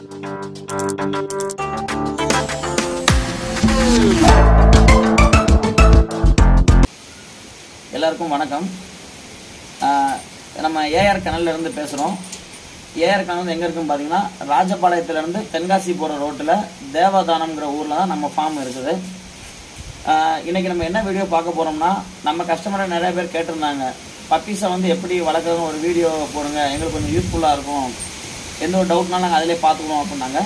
எல்லாருக்கும் வணக்கம் ஆஹ் நம்ம ஏஆர் கனல்ல இருந்து பேசுகிறோம் ஏஆர் கனல் வந்து எங்கே இருக்குன்னு பார்த்தீங்கன்னா ராஜபாளையத்துலேருந்து தென்காசி போகிற ரோட்டில் தேவதானம்ங்கிற ஊரில் தான் நம்ம ஃபார்ம் இருக்குது ஆஹ் இன்னைக்கு நம்ம என்ன வீடியோ பார்க்க போகிறோம்னா நம்ம கஸ்டமரை நிறைய பேர் கேட்டிருந்தாங்க பப்பீஸை வந்து எப்படி வளர்க்குறதுன்னு ஒரு வீடியோ போடுங்க எங்களுக்கு கொஞ்சம் யூஸ்ஃபுல்லாக இருக்கும் எந்த ஒரு டவுட்னாலும் நாங்கள் அதிலே பார்த்துக்குறோம் அப்படின்னாங்க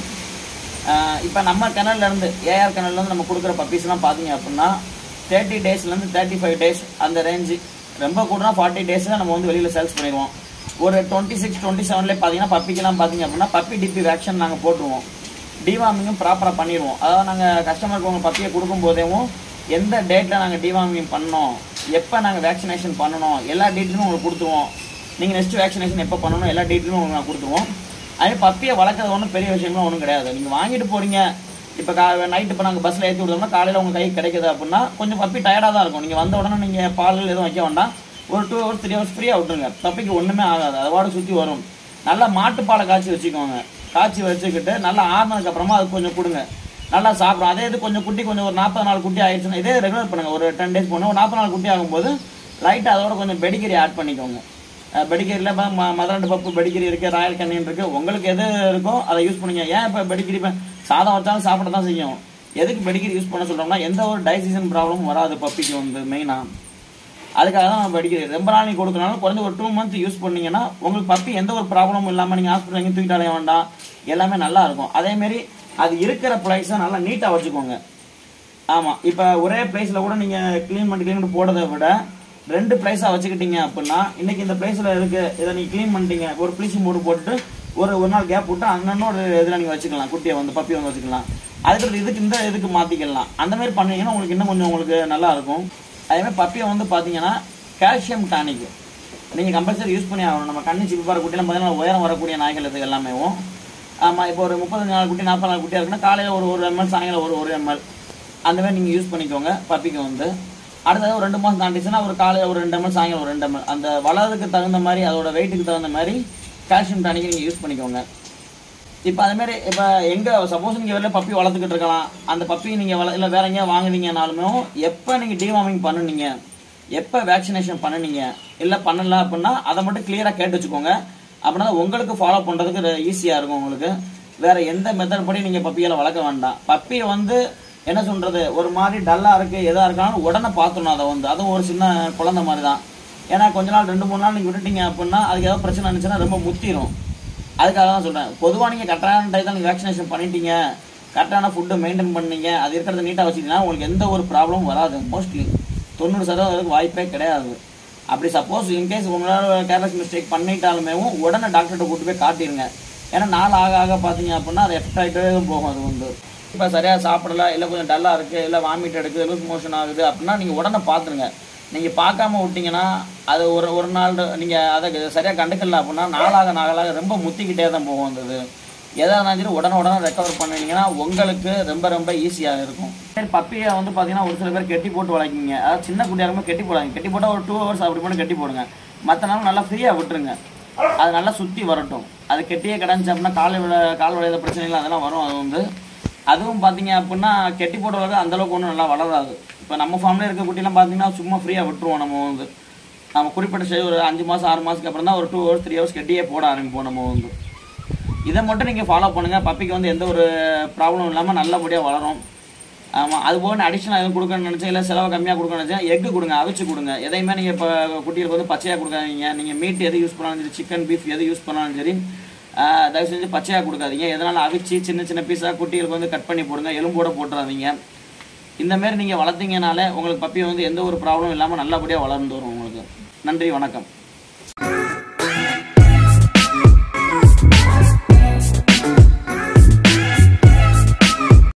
இப்போ நம்ம கிணல்ல இருந்து ஏஆர் கிணல்ல இருந்து நம்ம கொடுக்குற பப்பீஸ்லாம் பார்த்தீங்க அப்படின்னா தேர்ட்டி டேஸ்லேருந்து தேர்ட்டி ஃபைவ் டேஸ் அந்த ரேஞ்சு ரொம்ப கூடனா ஃபார்ட்டி டேஸில் நம்ம வந்து வெளியில் சேல்ஸ் பண்ணிடுவோம் ஒரு டுவெண்ட்டி சிக்ஸ் டுவெண்ட்டி செவன்லேயே பார்த்தீங்கன்னா பப்பிக்கெல்லாம் பார்த்தீங்க அப்படின்னா பப்பி டிபி வேக்சின் நாங்கள் போட்டுருவோம் டிவார்மிங்கும் ப்ராப்பராக பண்ணிடுவோம் அதாவது நாங்கள் கஸ்டமருக்கு உங்கள் பப்பியை கொடுக்கும் போதேவும் எந்த டேட்டில் நாங்கள் டிவார்மிங் பண்ணோம் எப்போ நாங்கள் வேக்சினேஷன் பண்ணணும் எல்லா டீட்டெயிலும் உங்களுக்கு கொடுத்துருவோம் நீங்கள் நெக்ஸ்ட் வேக்சினேஷன் எப்போ பண்ணணும் எல்லா டீட்டெயிலும் உங்களுக்கு நான் கொடுத்துருவோம் அதே பப்பியை வளர்க்குறது ஒன்றும் பெரிய விஷயம்லாம் ஒன்றும் கிடையாது நீங்கள் வாங்கிட்டு போறீங்க இப்போ கா நைட் இப்போ நாங்கள் பஸ்ஸில் ஏற்றி விடுறோம்னா காலையில் உங்கள் கை கிடைக்குது அப்படின்னா கொஞ்சம் பப்பி டயர்டாக தான் இருக்கும் நீங்கள் வந்த உடனே நீங்கள் பால் எதுவும் வைக்க வேண்டாம் ஒரு டூ ஹவர்ஸ் த்ரீ ஹவர்ஸ் ஃப்ரீயாக விட்டுருங்க பப்பிக்கு ஒன்றுமே ஆகாது அதோட சுற்றி வரும் நல்லா மாட்டுப்பாலை காய்ச்சி வச்சுக்கோங்க காய்ச்சி வச்சுக்கிட்டு நல்லா ஆறுனதுக்கு அப்புறமா அது கொஞ்சம் கொடுங்க நல்லா சாப்பிடும் அதே இது கொஞ்சம் குட்டி கொஞ்சம் ஒரு நாற்பது நாள் குட்டி ஆயிடுச்சுன்னா இதே ரெகுலர் பண்ணுங்க ஒரு டென் டேஸ் போனால் ஒரு நாற்பது நாள் குட்டி ஆகும்போது லைட்டாக அதோட கொஞ்சம் பெடிகிரி ஆட் பண்ணிக்கோங்க பெடிகிரியில் இப்போ ம மதரண்டு பப்பு பெடிகிரி இருக்குது ராயல் கண்ணின் இருக்குது உங்களுக்கு எது இருக்கோ அதை யூஸ் பண்ணுங்க ஏன் இப்போ பெடிகிரி இப்போ சாதம் வச்சாலும் சாப்பிட தான் செய்யும் எதுக்கு பெடிகிரி யூஸ் பண்ண சொல்கிறோம்னா எந்த ஒரு டைஜஷன் ப்ராப்ளமும் வராது பப்பிக்கு வந்து மெயினாக அதுக்காக தான் நம்ம படிக்கிறது ரொம்ப நாள் நீ கொடுக்கறனால குறைஞ்ச ஒரு டூ மந்த் யூஸ் பண்ணீங்கன்னா உங்களுக்கு பப்பி எந்த ஒரு ப்ராப்ளமும் இல்லாமல் நீங்கள் ஹாஸ்பிட்டல் எங்கேயும் தூக்கிட்டு அலைய வேண்டாம் எல்லாமே நல்லா இருக்கும் அதேமாரி அது இருக்கிற ப்ளேஸை நல்லா நீட்டாக வச்சுக்கோங்க ஆமாம் இப்போ ஒரே பிளேஸில் கூட நீங்கள் க்ளீன் பண்ணி க்ளீன் பண்ணி போடுறதை விட ரெண்டு பிளேஸாக வச்சுக்கிட்டீங்க அப்படின்னா இன்னைக்கு இந்த பிளேஸில் இருக்கு இதை நீங்கள் க்ளீன் பண்ணிட்டீங்க ஒரு ப்ளீச்சிங் போட்டு போட்டு ஒரு ஒரு நாள் கேப் விட்டு அங்கன்னு ஒரு இதில் நீங்கள் வச்சுக்கலாம் குட்டியை வந்து பப்பியை வந்து வச்சுக்கலாம் அதுக்கடுத்து இதுக்கு இந்த இதுக்கு மாற்றிக்கலாம் அந்த மாதிரி பண்ணீங்கன்னா உங்களுக்கு இன்னும் கொஞ்சம் உங்களுக்கு நல்லா இருக்கும் அதேமாதிரி பப்பியை வந்து பார்த்தீங்கன்னா கால்சியம் டானிக் நீங்கள் கம்பல்சரி யூஸ் பண்ணி ஆகணும் நம்ம கண்ணு சிப்பி பாரு குட்டிலாம் பார்த்தீங்கன்னா உயரம் வரக்கூடிய நாய்கள் இது எல்லாமேவும் ஆமாம் இப்போ ஒரு முப்பத்தஞ்சு நாள் குட்டி நாற்பது நாள் குட்டியாக இருக்குன்னா காலையில் ஒரு ஒரு எம்எல் சாயங்காலம் ஒரு ஒரு எம்எல் அந்த மாதிரி நீங்கள் யூஸ் பண்ணிக்கோங்க பப்பிக்கு வந்து அடுத்தது ஒரு ரெண்டு மாதம் தாண்டிச்சுன்னா ஒரு காலையில் ஒரு ரெண்டு எம்எல் சாயங்காலம் ஒரு ரெண்டு எம்எல் அந்த வளருக்கு தகுந்த மாதிரி அதோட வெயிட்டுக்கு தகுந்த மாதிரி கால்சியம் டானிக் நீங்கள் யூஸ் பண்ணிக்கோங்க இப்போ அதேமாரி இப்போ எங்கே சப்போஸ் நீங்கள் வெளில பப்பி வளர்த்துக்கிட்டு இருக்கலாம் அந்த பப்பி நீங்கள் வள இல்லை வேற எங்கேயா வாங்குனீங்கனாலுமே எப்போ நீங்கள் டிவார்மிங் பண்ணுனீங்க எப்போ வேக்சினேஷன் பண்ணுனீங்க இல்லை பண்ணல அப்படின்னா அதை மட்டும் கிளியராக கேட்டு வச்சுக்கோங்க அப்படின்னா உங்களுக்கு ஃபாலோ பண்ணுறதுக்கு ஈஸியாக இருக்கும் உங்களுக்கு வேற எந்த மெத்தட் படி நீங்கள் பப்பிகளை வளர்க்க வேண்டாம் பப்பியை வந்து என்ன சொல்றது ஒரு மாதிரி டல்லாக இருக்கு எதாக இருக்காலும் உடனே பார்த்துடணும் அதை வந்து அதுவும் ஒரு சின்ன குழந்தை மாதிரி தான் ஏன்னா கொஞ்ச நாள் ரெண்டு மூணு நாள் நீங்கள் விட்டுட்டீங்க அப்படின்னா அதுக்கு ஏதாவது பிரச்சனை இருந்துச்சுன்னா ரொம்ப முத்திரும் அதுக்காக தான் சொல்கிறேன் பொதுவாக நீங்கள் கரெக்டான டைம் நீங்கள் வேக்சினேஷன் பண்ணிட்டீங்க கரெக்டான ஃபுட்டு மெயின்டைன் பண்ணீங்க அது இருக்கிறத நீட்டாக வச்சுட்டீங்கன்னா உங்களுக்கு எந்த ஒரு ப்ராப்ளமும் வராது மோஸ்ட்லி தொண்ணூறு சதவீதம் அதுக்கு வாய்ப்பே கிடையாது அப்படி சப்போஸ் இன்கேஸ் உங்களால் கேர்லெஸ் மிஸ்டேக் பண்ணிட்டாலுமே உடனே டாக்டர்கிட்ட கூட்டு போய் காட்டிடுங்க ஏன்னா நாள் ஆக ஆக பார்த்தீங்க அப்படின்னா அது எஃபெக்ட் ஆகிட்டே தான் போகும் அது வந்து இப்போ சரியாக சாப்பிடல இல்லை கொஞ்சம் டல்லாக இருக்குது இல்லை வாமிட் எடுக்குது லூஸ் மோஷன் ஆகுது அப்படின்னா நீங்கள் உடனே பார்த்துருங்க நீங்கள் பார்க்காம விட்டீங்கன்னா அது ஒரு ஒரு நாள் நீங்கள் அதை சரியாக கண்டுக்கல அப்படின்னா நாளாக நாளாக ரொம்ப முத்திக்கிட்டே தான் போகும் அந்த இது எதாக இருந்தாலும் சரி உடனே உடனே ரெக்கவர் பண்ணிட்டீங்கன்னா உங்களுக்கு ரொம்ப ரொம்ப ஈஸியாக இருக்கும் சரி பப்பியை வந்து பார்த்தீங்கன்னா ஒரு சில பேர் கெட்டி போட்டு வளர்க்கிங்க அதாவது சின்ன குட்டியாக இருக்கும்போது கெட்டி போடாங்க கெட்டி போட்டால் ஒரு டூ ஹவர்ஸ் அப்படி போட்டு கெட்டி போடுங்க மற்ற நாள் நல்லா ஃப்ரீயாக விட்டுருங்க அது நல்லா சுற்றி வரட்டும் அது கெட்டியே கிடந்துச்சு அப்படின்னா காலை விட கால் விளையாத பிரச்சனைகள் அதெல்லாம் வரும் அது வந்து அதுவும் பார்த்தீங்க அப்படின்னா கெட்டி போட்ட வளர்க்க அந்த அளவுக்கு ஒன்றும் நல்லா வளராது இப்போ நம்ம ஃபார்ம்ல இருக்க குட்டிலாம் பார்த்தீங்கன்னா சும்மா ஃப்ரீயாக விட்டுருவோம் நம்ம வந்து நம்ம குறிப்பிட்ட ஸ்டேஜ் ஒரு அஞ்சு மாதம் ஆறு மாதத்துக்கு அப்புறம் தான் ஒரு டூ ஹவர்ஸ் த்ரீ ஹவர்ஸ் கெட்டியே போட ஆரம்பிப்போம் நம்ம வந்து இதை மட்டும் நீங்கள் ஃபாலோ பண்ணுங்கள் பப்பிக்கு வந்து எந்த ஒரு ப்ராப்ளம் இல்லாமல் நல்லபடியாக வளரும் ஆமாம் அது போக அடிஷனல் எதுவும் கொடுக்கணும்னு நினச்சா இல்லை செலவு கம்மியாக கொடுக்கணும்னு நினச்சா எக்கு கொடுங்க அவிச்சு கொடுங்க எதையுமே நீங்கள் இப்போ குட்டிகளுக்கு வந்து பச்சையாக கொடுக்காதீங்க நீங்கள் மீட் எது யூஸ் பண்ணாலும் சரி சிக்கன் பீஃப் எது யூஸ் பண்ணாலும் சரி ஆஹ் தயவு செஞ்சு பச்சையாக கொடுக்காதீங்க எதனால் அவிச்சு சின்ன சின்ன பீஸாக குட்டிகளுக்கு வந்து கட் பண்ணி போடுங்க எலும்போட போட்டுறாதீங்க இந்த மாதிரி நீங்கள் வளர்த்தீங்கனாலே உங்களுக்கு பப்பி வந்து எந்த ஒரு ப்ராப்ளம் இல்லாமல் நல்லபடியாக வளர்ந்து வரும் உங்களுக்கு நன்றி வணக்கம்